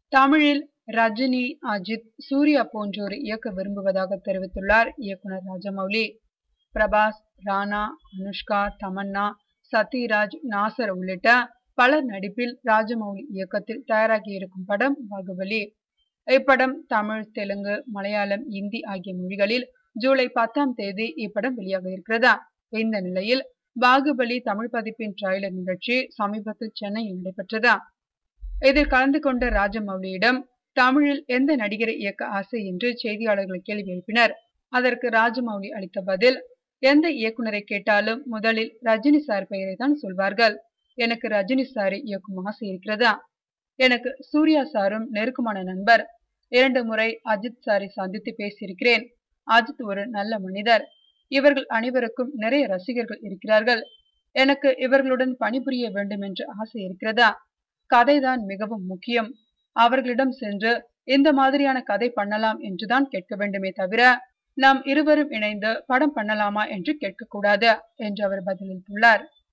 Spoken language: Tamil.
தமிழில் ரஜினி அஜித் சூர்யா போன்றோர் இயக்க விரும்புவதாக தெரிவித்துள்ளார் இயக்குனர் ராஜமௌலி பிரபாஸ் ராணா அனுஷ்கா தமன்னா சத்யராஜ் நாசர் உள்ளிட்ட பலர் நடிப்பில் ராஜமௌலி இயக்கத்தில் தயாராகி இருக்கும் படம் பாகுபலி இப்படம் தமிழ் தெலுங்கு மலையாளம் இந்தி ஆகிய மொழிகளில் ஜூலை பத்தாம் தேதி இப்படம் வெளியாக இருக்கிறதா இந்த நிலையில் பாகுபலி தமிழ் பதிப்பின் ட்ரைலர் நிகழ்ச்சி சமீபத்தில் சென்னையில் நடைபெற்றதா இதில் கலந்து கொண்ட ராஜமௌலியிடம் தமிழில் எந்த நடிகரை இயக்க ஆசை என்று செய்தியாளர்கள் கேள்வி எழுப்பினர் அதற்கு ராஜமௌலி அளித்த பதில் எந்த இயக்குனரை கேட்டாலும் முதலில் ரஜினி சார் பெயரை தான் சொல்வார்கள் எனக்கு ரஜினி சாரை இயக்கும் ஆசை இருக்கிறதா எனக்கு சூர்யா சாரும் நெருக்கமான நண்பர் இரண்டு முறை அஜித் சாரை சந்தித்து பேசியிருக்கிறேன் அஜித் ஒரு நல்ல மனிதர் இவர்கள் அனைவருக்கும் நிறைய ரசிகர்கள் இருக்கிறார்கள் எனக்கு இவர்களுடன் பணிபுரிய வேண்டும் என்ற ஆசை இருக்கிறதா கதைதான் மிகவும் முக்கியம் அவர்களிடம் சென்று இந்த மாதிரியான கதை பண்ணலாம் என்றுதான் கேட்க வேண்டுமே தவிர நாம் இருவரும் இணைந்து படம் பண்ணலாமா என்று கேட்கக்கூடாது என்று அவர் பதிலளித்துள்ளார்